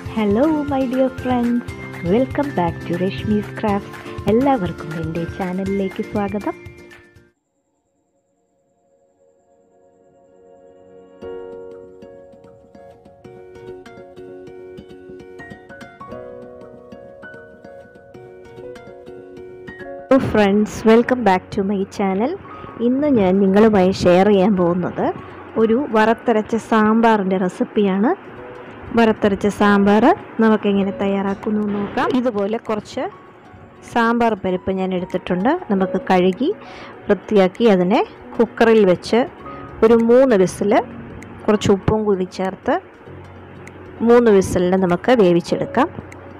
hello my dear friends welcome back to Rashmi's crafts എല്ലാവർക്കും എൻ്റെ ചാനലിലേക്ക് സ്വാഗതം hello friends welcome back to my channel ഇന്ന് ഞാൻ നിങ്ങളുമായി ഷെയർ ചെയ്യാൻ പോകുന്നത് ഒരു വറുത്തരച്ച സാമ്പാറിൻ്റെ റെസിപ്പിയാണ് വറുത്തരച്ച സാമ്പാർ നമുക്കെങ്ങനെ തയ്യാറാക്കുന്നു എന്ന് നോക്കാം ഇതുപോലെ കുറച്ച് സാമ്പാർ പരിപ്പ് ഞാൻ എടുത്തിട്ടുണ്ട് നമുക്ക് കഴുകി വൃത്തിയാക്കി അതിനെ കുക്കറിൽ വെച്ച് ഒരു മൂന്ന് വിസിൽ കുറച്ച് ഉപ്പും കൂടി ചേർത്ത് മൂന്ന് വിസിലിന് നമുക്ക് വേവിച്ചെടുക്കാം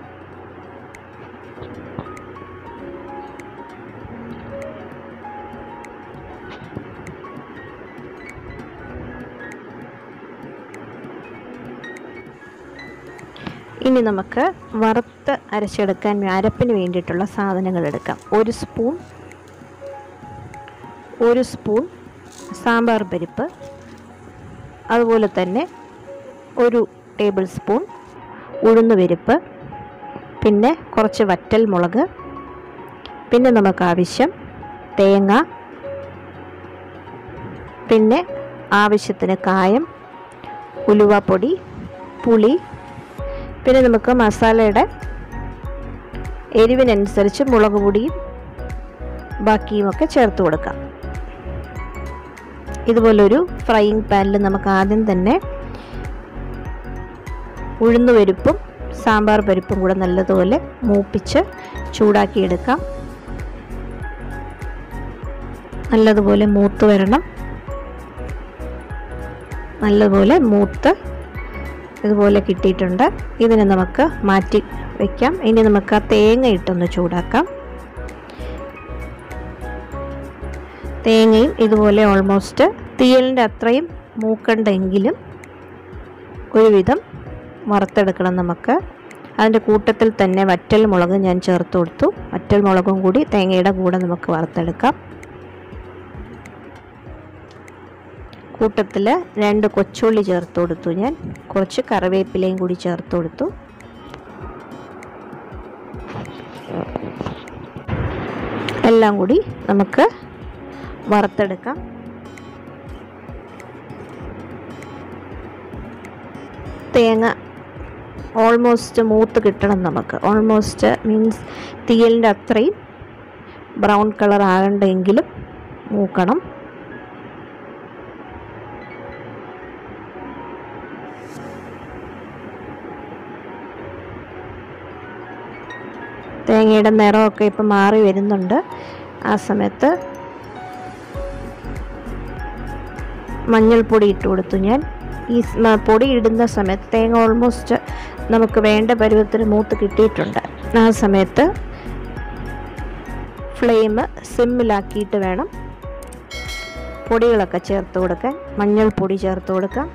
ഇനി നമുക്ക് വറുത്ത് അരച്ചെടുക്കാൻ അരപ്പിന് വേണ്ടിയിട്ടുള്ള സാധനങ്ങൾ എടുക്കാം ഒരു സ്പൂൺ ഒരു സ്പൂൺ സാമ്പാർ പരിപ്പ് അതുപോലെ തന്നെ ഒരു ടേബിൾ സ്പൂൺ ഉഴുന്ന് പരിപ്പ് പിന്നെ കുറച്ച് വറ്റൽ മുളക് പിന്നെ നമുക്ക് ആവശ്യം തേങ്ങ പിന്നെ ആവശ്യത്തിന് കായം ഉലുവാപ്പൊടി പുളി പിന്നെ നമുക്ക് മസാലയുടെ എരിവിനനുസരിച്ച് മുളക് പൊടിയും ബാക്കിയുമൊക്കെ ചേർത്ത് കൊടുക്കാം ഇതുപോലൊരു ഫ്രൈയിങ് പാനിൽ നമുക്ക് ആദ്യം തന്നെ ഉഴുന്ന് പരിപ്പും സാമ്പാർ പരിപ്പും കൂടെ നല്ലതുപോലെ മൂപ്പിച്ച് ചൂടാക്കിയെടുക്കാം നല്ലതുപോലെ മൂത്ത് വരണം നല്ലതുപോലെ മൂത്ത് ഇതുപോലെ കിട്ടിയിട്ടുണ്ട് ഇതിനെ നമുക്ക് മാറ്റി വയ്ക്കാം ഇനി നമുക്ക് ആ തേങ്ങ ഇട്ടൊന്ന് ചൂടാക്കാം തേങ്ങയും ഇതുപോലെ ഓൾമോസ്റ്റ് തീയലിൻ്റെ അത്രയും മൂക്കണ്ടെങ്കിലും ഒരുവിധം വറുത്തെടുക്കണം നമുക്ക് അതിൻ്റെ കൂട്ടത്തിൽ തന്നെ വറ്റൽ മുളക് ഞാൻ ചേർത്ത് കൊടുത്തു വറ്റൽ മുളകും കൂടി തേങ്ങയുടെ കൂടെ നമുക്ക് വറുത്തെടുക്കാം കൂട്ടത്തിൽ രണ്ട് കൊച്ചുള്ളി ചേർത്ത് കൊടുത്തു ഞാൻ കുറച്ച് കറിവേപ്പിലയും കൂടി ചേർത്ത് കൊടുത്തു എല്ലാം കൂടി നമുക്ക് വറുത്തെടുക്കാം തേങ്ങ ഓൾമോസ്റ്റ് മൂത്ത് കിട്ടണം നമുക്ക് ഓൾമോസ്റ്റ് മീൻസ് തീയലിൻ്റെ അത്രയും ബ്രൗൺ കളർ ആകണ്ടെങ്കിലും മൂക്കണം തേങ്ങയുടെ നിറമൊക്കെ ഇപ്പം മാറി വരുന്നുണ്ട് ആ സമയത്ത് മഞ്ഞൾപ്പൊടി ഇട്ട് കൊടുത്തു ഞാൻ ഈ പൊടി ഇടുന്ന സമയത്ത് തേങ്ങ ഓൾമോസ്റ്റ് നമുക്ക് വേണ്ട പരുവത്തിന് മൂത്ത് കിട്ടിയിട്ടുണ്ട് ആ സമയത്ത് ഫ്ലെയിം സിമ്മിലാക്കിയിട്ട് വേണം പൊടികളൊക്കെ ചേർത്ത് കൊടുക്കാൻ മഞ്ഞൾപ്പൊടി ചേർത്ത് കൊടുക്കാം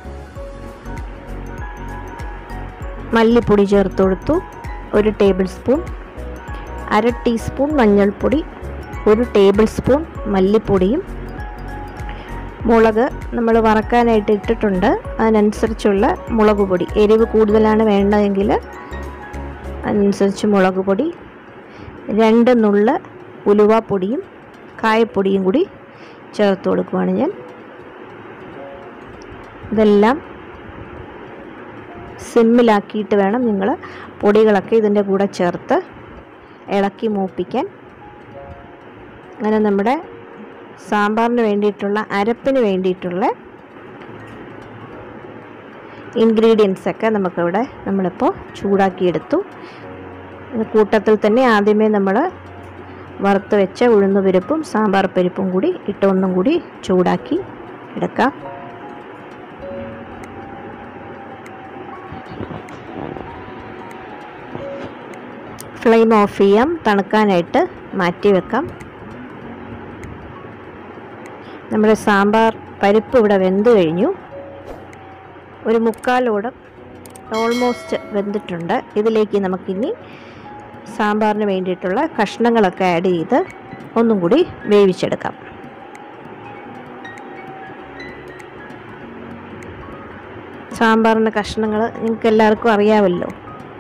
മല്ലിപ്പൊടി ചേർത്ത് കൊടുത്തു ഒരു ടേബിൾ സ്പൂൺ അര ടീസ്പൂൺ മഞ്ഞൾപ്പൊടി ഒരു ടേബിൾ സ്പൂൺ മല്ലിപ്പൊടിയും മുളക് നമ്മൾ വറക്കാനായിട്ട് ഇട്ടിട്ടുണ്ട് അതിനനുസരിച്ചുള്ള മുളക് പൊടി എരിവ് കൂടുതലാണ് വേണ്ടതെങ്കിൽ അതിനനുസരിച്ച് മുളക് പൊടി രണ്ട് നുള്ള ഉലുവാപ്പൊടിയും കായപ്പൊടിയും കൂടി ചേർത്ത് കൊടുക്കുവാണ് ഞാൻ ഇതെല്ലാം സിമ്മിലാക്കിയിട്ട് വേണം നിങ്ങൾ പൊടികളൊക്കെ ഇതിൻ്റെ കൂടെ ചേർത്ത് ഇളക്കി മൂപ്പിക്കാൻ അങ്ങനെ നമ്മുടെ സാമ്പാറിന് വേണ്ടിയിട്ടുള്ള അരപ്പിന് വേണ്ടിയിട്ടുള്ള ഇൻഗ്രീഡിയൻസ് ഒക്കെ നമുക്കിവിടെ നമ്മളിപ്പോൾ ചൂടാക്കിയെടുത്തു കൂട്ടത്തിൽ തന്നെ ആദ്യമേ നമ്മൾ വറുത്ത് വെച്ച ഉഴുന്ന് പരിപ്പും സാമ്പാർ പരിപ്പും കൂടി ഇട്ട് ഒന്നും കൂടി ചൂടാക്കി എടുക്കാം ഫ്ലെയിം ഓഫ് ചെയ്യാം തണുക്കാനായിട്ട് മാറ്റി വെക്കാം നമ്മുടെ സാമ്പാർ പരിപ്പ് ഇവിടെ വെന്ത് കഴിഞ്ഞു ഒരു മുക്കാലോളം ഓൾമോസ്റ്റ് വെന്തിട്ടുണ്ട് ഇതിലേക്ക് നമുക്കിനി സാമ്പാറിന് വേണ്ടിയിട്ടുള്ള കഷ്ണങ്ങളൊക്കെ ആഡ് ചെയ്ത് ഒന്നും കൂടി വേവിച്ചെടുക്കാം സാമ്പാറിൻ്റെ കഷ്ണങ്ങൾ നിങ്ങൾക്ക് എല്ലാവർക്കും അറിയാമല്ലോ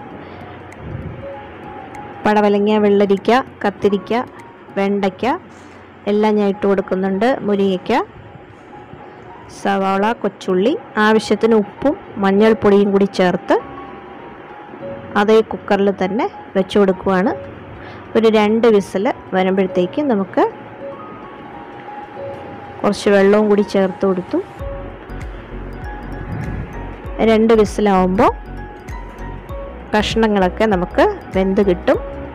പടവലങ്ങ വെള്ളരിക്ക കത്തിരിക്ക വെണ്ടയ്ക്ക എല്ലാം ഞാൻ ഇട്ട് കൊടുക്കുന്നുണ്ട് മുരിങ്ങയ്ക്ക സവാള കൊച്ചുള്ളി ആവശ്യത്തിന് ഉപ്പും മഞ്ഞൾപ്പൊടിയും കൂടി ചേർത്ത് അതേ കുക്കറിൽ തന്നെ വെച്ച് കൊടുക്കുവാണ് ഒരു രണ്ട് വിസിൽ വരുമ്പോഴത്തേക്കും നമുക്ക് കുറച്ച് വെള്ളവും കൂടി ചേർത്ത് കൊടുത്തു രണ്ട് വിസിലാവുമ്പോൾ കഷ്ണങ്ങളൊക്കെ നമുക്ക് വെന്ത് കിട്ടും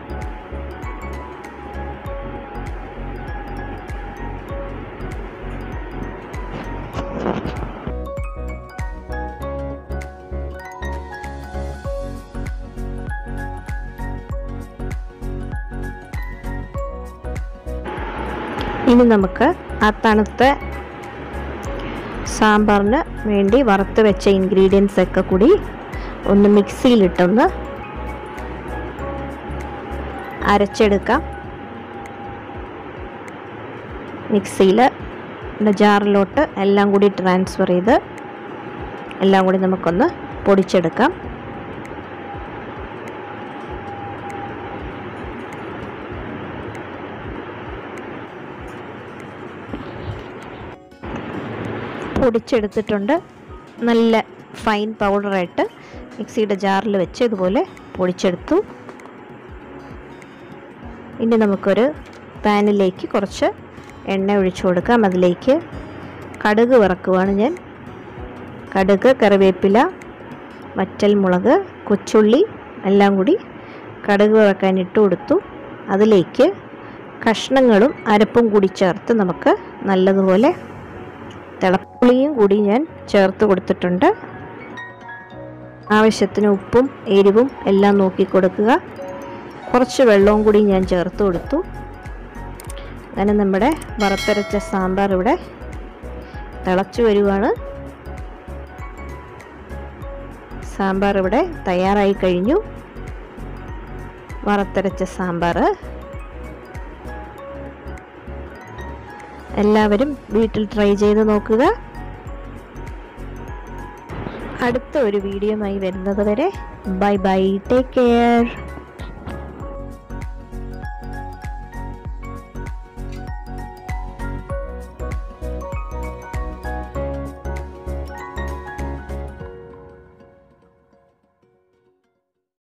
ഇനി നമുക്ക് ആ തണുത്ത സാമ്പാറിന് വേണ്ടി വറുത്ത് വെച്ച ഇൻഗ്രീഡിയൻസ് ഒക്കെ കൂടി ഒന്ന് മിക്സിയിലിട്ടൊന്ന് അരച്ചെടുക്കാം മിക്സിയിൽ ജാറിലോട്ട് എല്ലാം കൂടി ട്രാൻസ്ഫർ ചെയ്ത് എല്ലാം കൂടി നമുക്കൊന്ന് പൊടിച്ചെടുക്കാം പൊടിച്ചെടുത്തിട്ടുണ്ട് നല്ല ഫൈൻ പൗഡറായിട്ട് മിക്സിയുടെ ജാറിൽ വെച്ച് ഇതുപോലെ പൊടിച്ചെടുത്തു ഇനി നമുക്കൊരു പാനിലേക്ക് കുറച്ച് എണ്ണ ഒഴിച്ചു കൊടുക്കാം അതിലേക്ക് കടുക് വറക്കുവാണ് ഞാൻ കടുക് കറിവേപ്പില വറ്റൽ മുളക് കൊച്ചുള്ളി എല്ലാം കൂടി കടുക് വറക്കാൻ ഇട്ട് കൊടുത്തു അതിലേക്ക് കഷ്ണങ്ങളും അരപ്പും കൂടി ചേർത്ത് നമുക്ക് നല്ലതുപോലെ തിളപ്പുളിയും കൂടി ഞാൻ ചേർത്ത് കൊടുത്തിട്ടുണ്ട് ആവശ്യത്തിന് ഉപ്പും എരിവും എല്ലാം നോക്കി കൊടുക്കുക കുറച്ച് വെള്ളവും കൂടി ഞാൻ ചേർത്ത് കൊടുത്തു അങ്ങനെ നമ്മുടെ വറുത്തരച്ച സാമ്പാർ ഇവിടെ തിളച്ചു വരുവാണ് സാമ്പാർ ഇവിടെ തയ്യാറായി കഴിഞ്ഞു വറുത്തരച്ച സാമ്പാർ എല്ലാവരും വീട്ടിൽ ട്രൈ ചെയ്ത് നോക്കുക അടുത്ത ഒരു വീഡിയോയുമായി വരുന്നത് വരെ ബൈ ബൈ ടേക്ക് കെയർ